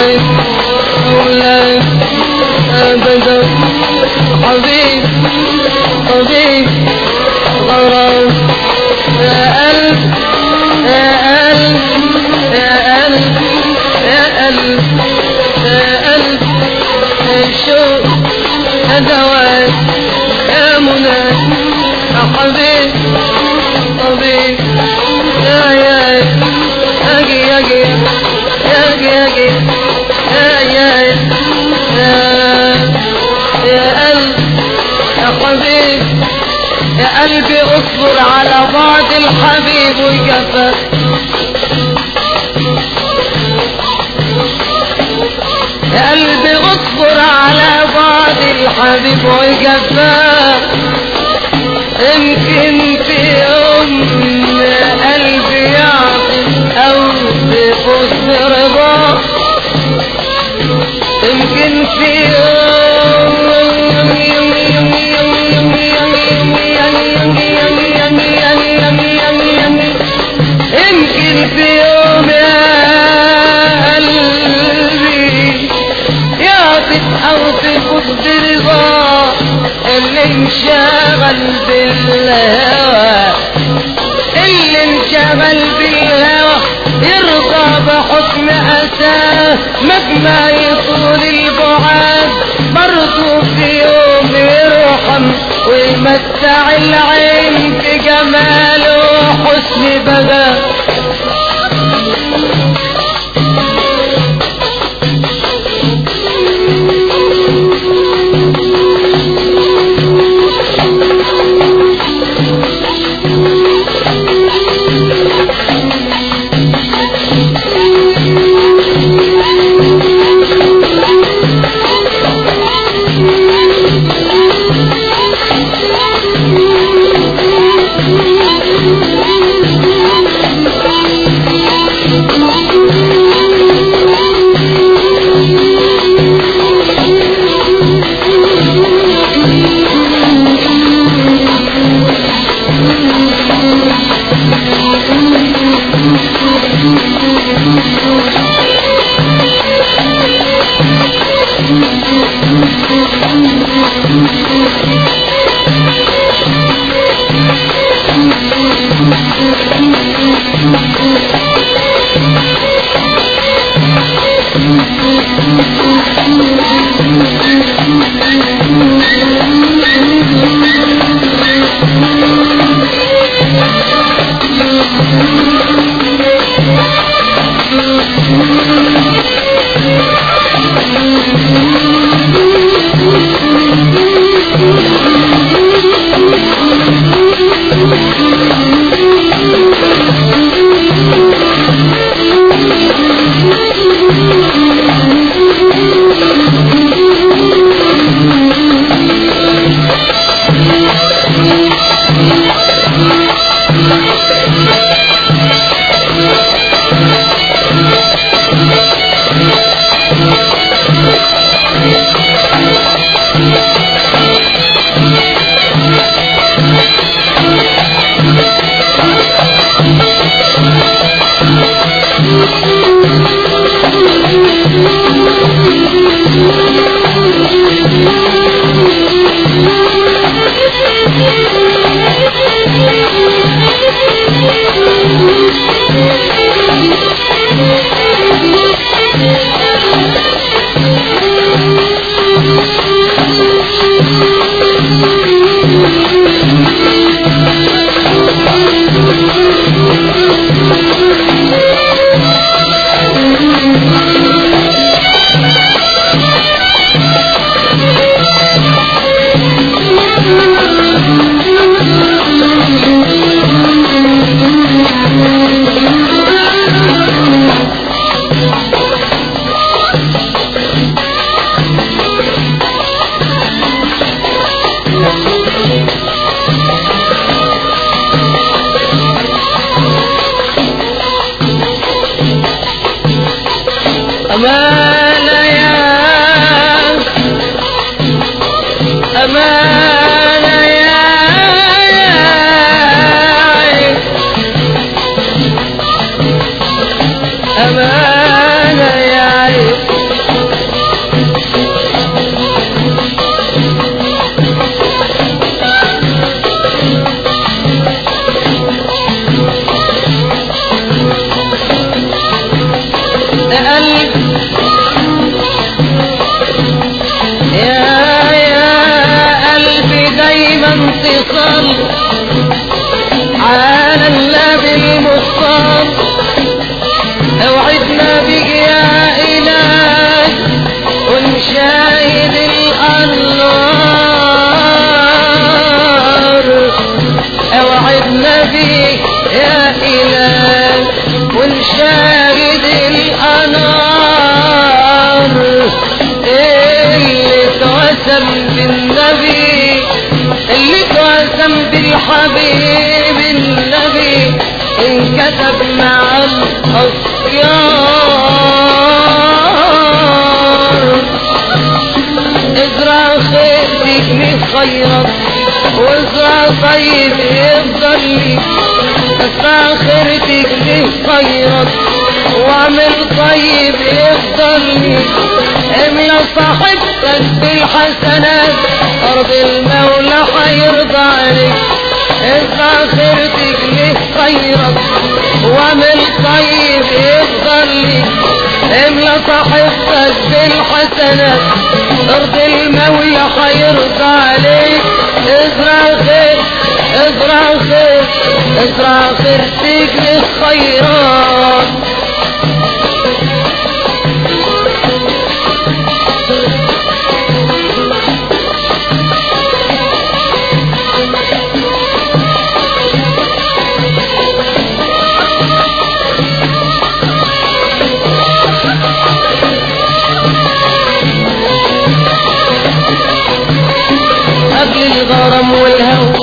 مولاي مولاي أبدا حبيب حبيب غرام يا قلب يا قلب يا قلب يا قلب يا قلب الشوق أدوات يا منى يا حبيب حبيب يا يا أجي أجي أجي أجي يا يا يا يا قلب يا حبيب يا قلبي اصبر على بعد الحبيب والجفا يا قلبي اصبر على بعد الحبيب والجفا يمكن في يوم قلبي يعطي او بفوز رضا يمكن في يمكن في يوم يا قلبي يعطف او تفوز برضا اللي انشغل بالهوى اللي انشغل بالهوى يرضى بحكم أساه مهما يطول البعاد برضو في يوم يرحم ويمتع العين بجماله وحسن بدا اتصال على النبي المختار اوعدنا بك يا اله ونشاهد الانوار اوعدنا بك يا اله ونشاهد الانوار اللي توسم بالنبي اللي توسم بالحبيب النبي انكتب مع الأخيار ازرع خير تجني خيرك وازرع طيب يفضل لي ازرع خير تجني خيرك واعمل طيب يفضل لي املى صاحبتك بالحسنات ارض المولى حيرضى عليك ازرع خير تجني خيرك واعمل طيب يفضل لي املى صاحبتك بالحسنات ارض المولى حيرضى عليك ازرع خير ازرع خير ازرع خير تجني خيرات قبل الغرام والهوى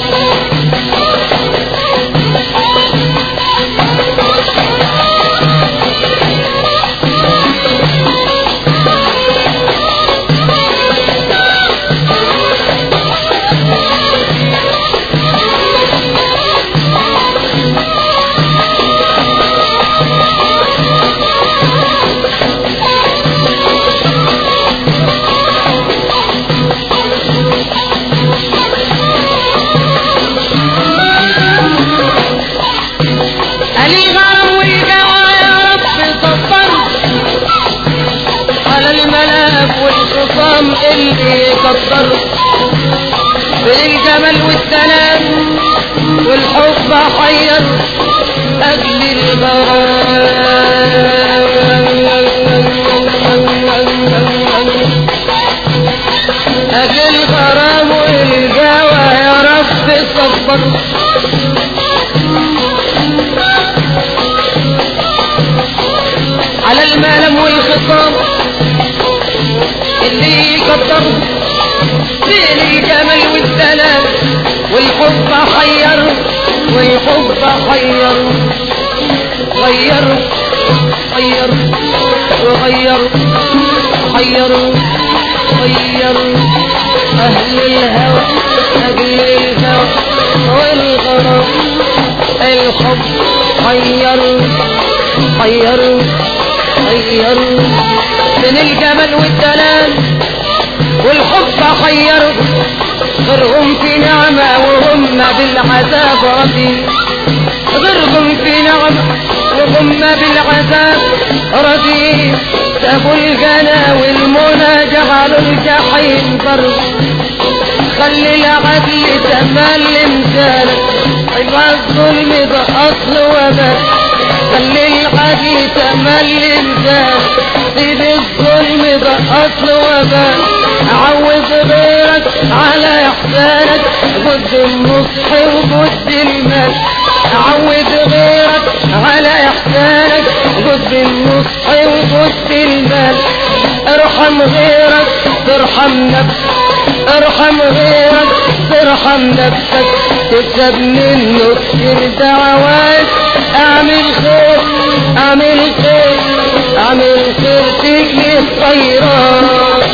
علي غرام والجوى يا رب صبر على الملاك والخصام اللي كتر بالجمال والسلام والحب حير أجل الغرام أجل الغرام والجوى يا رب صبر على الملم والخصام اللي يقدر بين الجمال والسلام والحب حير والحب حير غير غير وغير حير غير أهل الهوى أهل الهوى والغرام الحب حير حير حير من الجمال والدلال والحب حير غيرهم في نعمة وهم بالعذاب راضين غيرهم في نعمة وهم بالعذاب راضين سابوا الجنى والمنى جعلوا الجحيم ضرب خلي العدل تملي مثالك يبقى الظلم ده اصل وبال خلي العدل تملي مثالك سيب الظلم ده اصل وبال عوض غيرك على احسانك جد النصح وجد المال عوض غيرك على احسانك جد النصح وجد المال ارحم غيرك ترحم نفسك ارحم غيرك ترحم نفسك تكسب منه كتير دعوات اعمل خير اعمل خير اعمل خير تجني الخيرات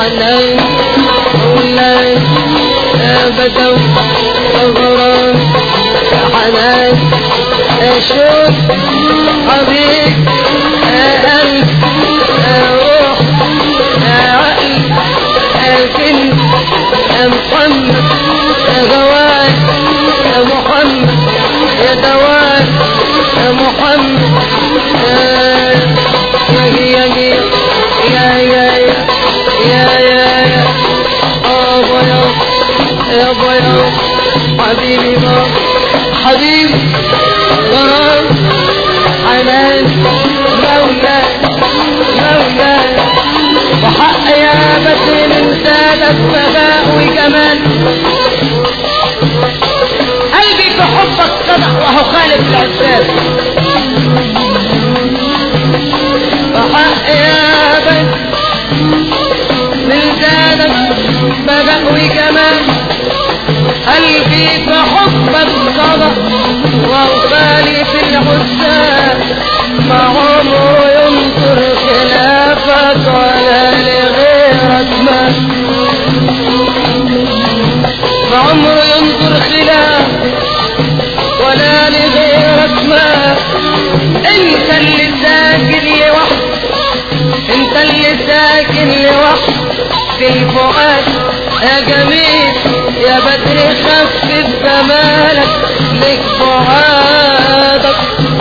حنان ولا بدو غرام حنان اشوف حبيب قلب روح عقل كنت محمد غوان يا محمد يا دوان يا محمد يا يا يا يا يا يا يا ابا يا ابا يا حبيبي ما حبيبي غرام حنان مولاي مولاي وحق يا بدر من سادة بغاء وجمال قلبي في حبك صدق وهو خالد العزاز وحق يا بدر من سادة بغاء وجمال قلبي في حبك صدق وهو خالد العزاز ما عمره ينصر خلافك ولا لغيرك ما ما عمره ينصر خلاف ولا لغيرك ما انت اللي ساكن لوحدك انت اللي ساكن لوحدك في الفؤاد يا جميل يا بدر خفف جمالك لك فؤادك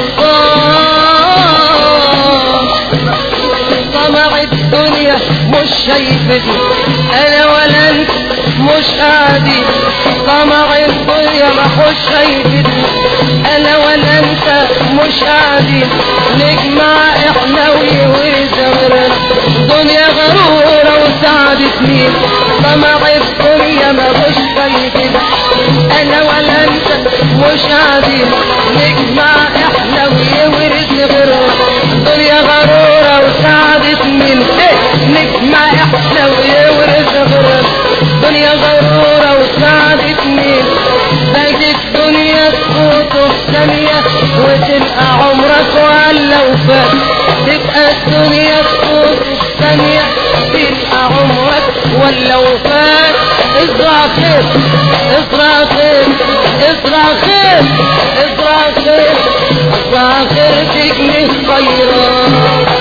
طمع الدنيا مش شايفتي انا ولا انت مش قاعدين طمع الدنيا ما مش شايفتي انا ولا انت مش قاعدين نجمع احنا وزمرنا دنيا غرورة وسعدت مين طمع الدنيا ما مش شايفتي انا ولا انت مش قاعدين نجمع احنا وورث غيرنا دنيا غرورة وسعدت من ايه نجمع احنا وورث غيرنا دنيا غرورة وسعدت من باقي الدنيا تفوت في ثانية وتبقى عمرك ولا وفات تبقى الدنيا تفوت في ثانية تبقى عمرك ولا وفات ازرع خير ازرع خير ازرع خير ازرع خير ازرع خير تجني خيرات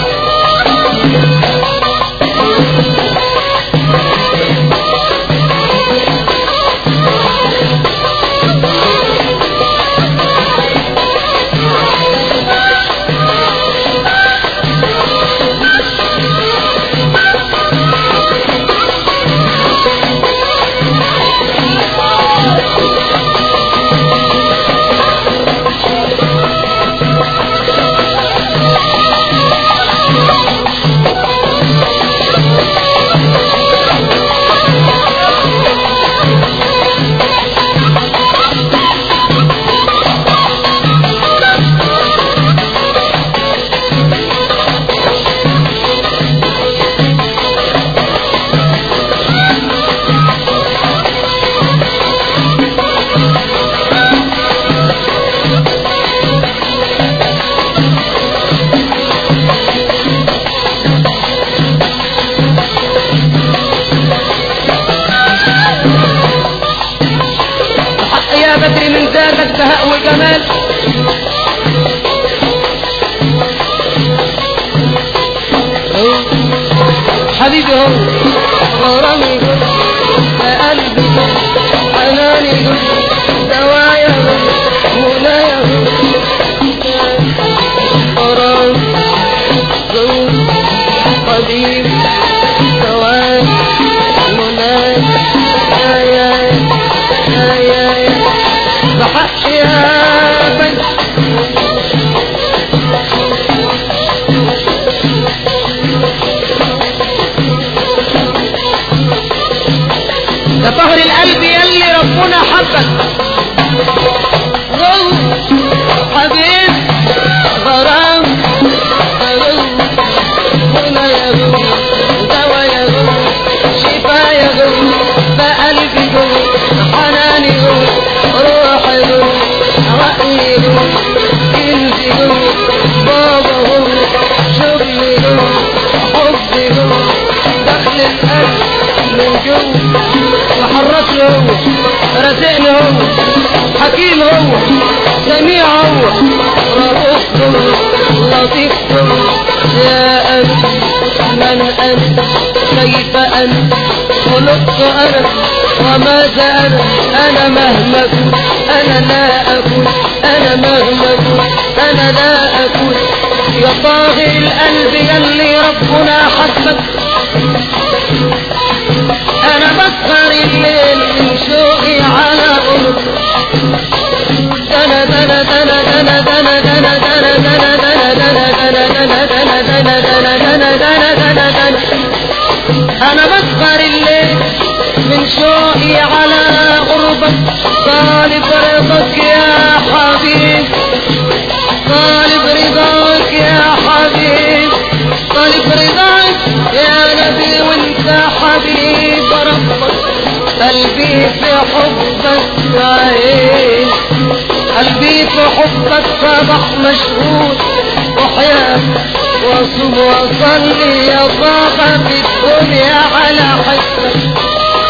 حق يا بدر من ذاتك بهاء وجمال حبيبي هو غرامي يا قلبي حناني دوايا منايا غرام حبيب دوايا منايا يا يا يا يا يا بحق يا بنت ده طهر القلب يلي ربنا حبك غو حبيب غرام غو هنا يا غو دوا يا غو شفا يا غو بقلبي غو حناني غو روحي غو رأيي غو كنزي غو بابا غو شغلي غو حبي غو دخل القلب من جوه وحرسني هو رزقني هو حكيم هو سميع هو رؤوف كله لطيف كله يا أنت من أنت كيف أنت خلقت أنا وماذا أنا أنا مهما كنت أنا لا أكون أنا مهما كنت أنا لا أكون يا طاغي القلب يلي ربنا حبك أنا بسهر الليل من شوقي على قلوب دنا دنا دنا دنا دنا دنا دنا دنا دنا دنا دنا دنا دنا دنا دنا دنا دنا دنا أنا بسهر الليل من شوقي على قربك طالب رضاك يا حبيب طالب رضاك يا حبيب طالب رضاك يا نبي وانت حبيب ربك قلبي في حبك عين قلبي في حبك صبح مشغول وحياة واصوم واصلي يا بابا في الدنيا على حسك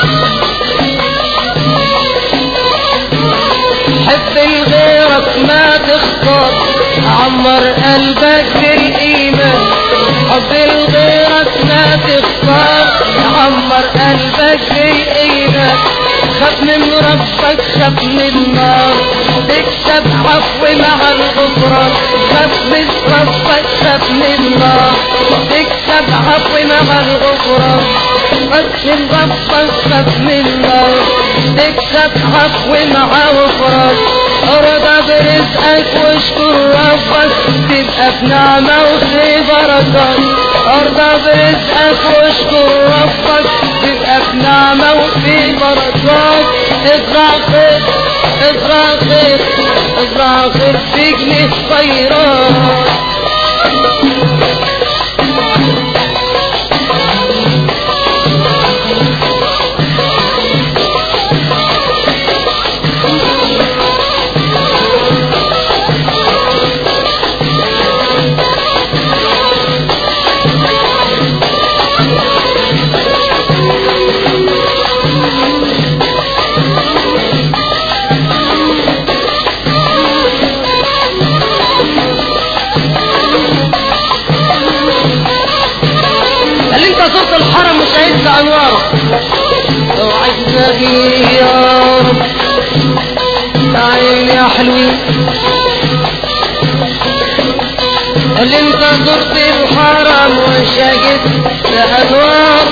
حب غيرك ما تختار عمر قلبك بالايمان حب غيرك ما تختار عمر قلبك بالايمان خاف من ربك خاف من النار تكسب عفو مع الغفران خاف من ربك خاف من النار تكسب عفو مع الغفران خاف من ربك خاف من النار تكسب عفو مع غفران ارضى برزقك واشكر ربك تبقى في نعمة وفي بركات ارضى برزقك واشكر ربك تبقى في نعمة وفي بركات ازرع خير ازرع خير ازرع خير تجني خيرات اللي انت زرت الحرم وشهدت انواره اوعدنا بيه يا رب تعال يا حلوين اللي انت زرت الحرم وشهدت انوار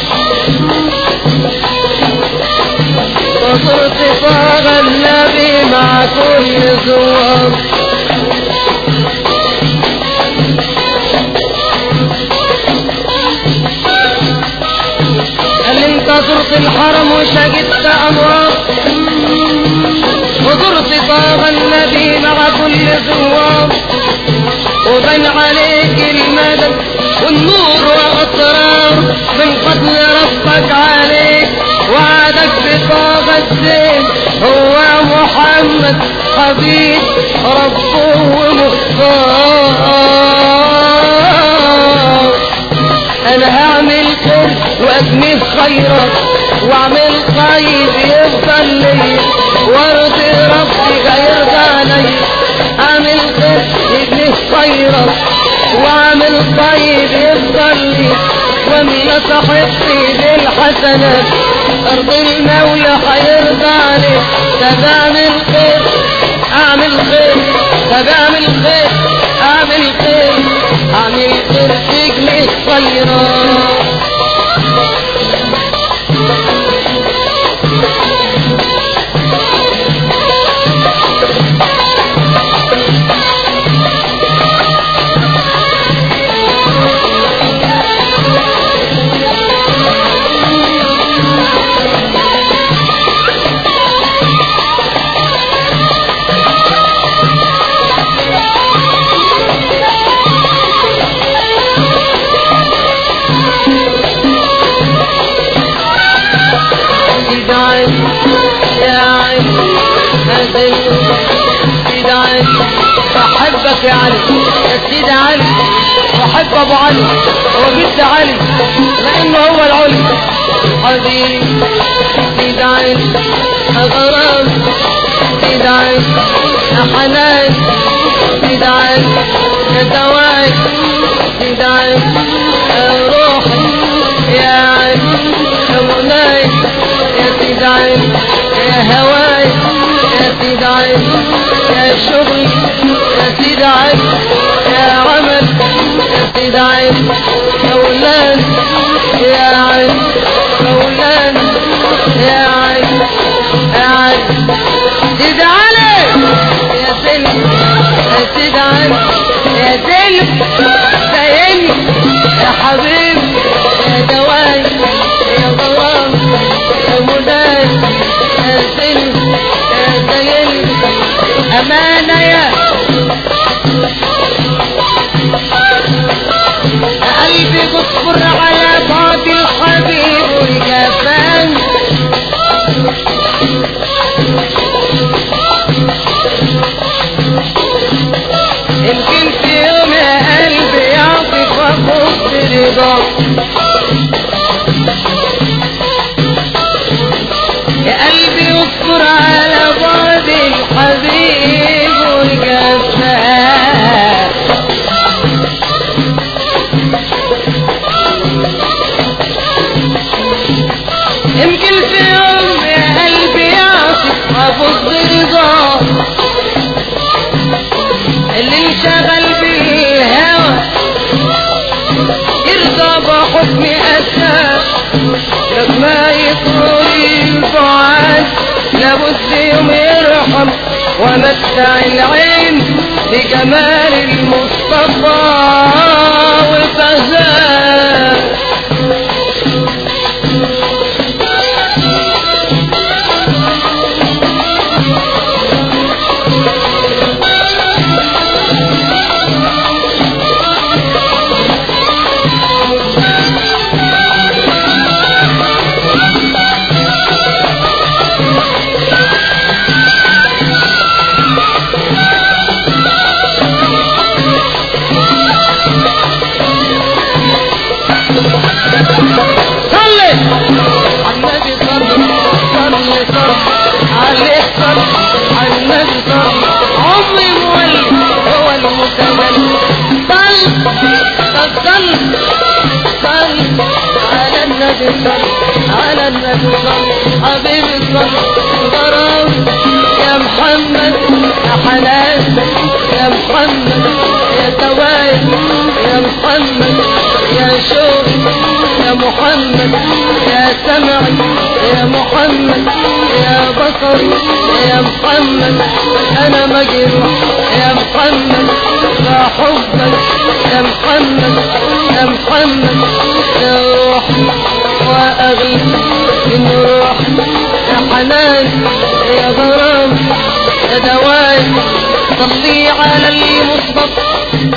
وصرت طاغ النبي مع كل زوار اللي انت زرت الحرم وشهدت انوار وزرت طاب النبي مع كل زوار وبين عليك المدد والنور واسرار من فضل ربك عليك وعدك بطاب الزين هو محمد حبيب ربه مختار انا هعمل خير واسميه خيرات واعمل طيب يفضل لي وارضي ربي هيرضى علي اعمل خير يبني خيرات واعمل طيب يفضل لي واملى صحتي بالحسنات ارض المولى هيرضى علي طب اعمل خير اعمل خير طب اعمل خير اعمل خير اعمل خير تجني خيرات سيد علي يا علي هذي سيد علي بحبك يا علي يا سيد علي بحب ابو علي هو جد علي لانه هو العلي حبيبي حبيب زيد عين غرام زيد عين حنان زيد عين دواي زيد عين روحي يا عين يا مناي يا زيد عين يا هواي يا زيد عين يا شغل يا زيد عين يا عمل يا زيد عين يا ولاد يا عين مولانا يا عين يا عين زيد علي يا سلم يا زيد علي يا سلم سايني يا حبيبي يا دواي يا ضوام يا مدار يا سلم يا سايني أمانة يا قلبي بصبر على بعد الحبيب والجفان يمكن في يوم يا قلبي يعطف وافوز برضا يا قلبي اصبر على بعد الحبيب والجفان يمكن في يوم يا قلبي يعطف وافوز برضا اللي انشغل بالهوى يرضى بحكم أسى لما يطول البعاد لابد يوم يرحم ومتع العين بجمال المصطفى وفزاه صلي على النبي صلي صلي صلي عليه صلي على النبي صلي عمري مولي هو المتمني صل صل صل على النبي صل على النبي صل حبيبي صل غرام يا محمد يا حنان يا محمد يا توائب يا محمد يا شوق يا محمد يا سمعي يا محمد يا بصري يا محمد انا مجروح يا محمد بحبك يا محمد يا محمد يا روحي واغلى من روحي يا حنان يا غرام يا دواي صلي على المصطفى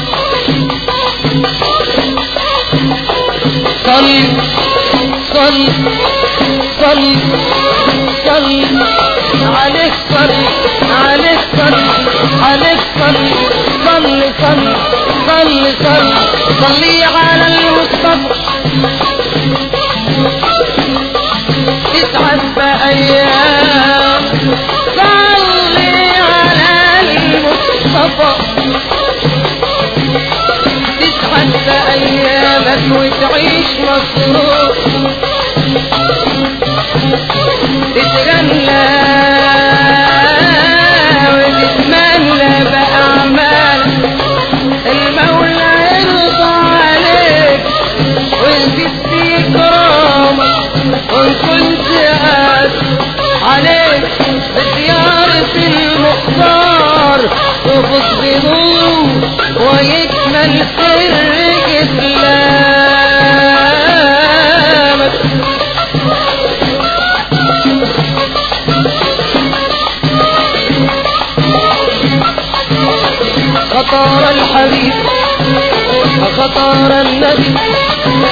صل صل صل صل عليك صل عليك صل عليك صل صل صل صل صل صلي على المصطفى تسعة أيام صلي على المصطفى تسعة أيامك وتعيش مصروف تتغنى وتتمنى بأعمالك المولى يرضى عليك ويزيد في كرامك وإن كنت قاس عليك بزيارة المختار تفوز بنور ويكمل سر إسلامك خطار الحبيب خطار النبي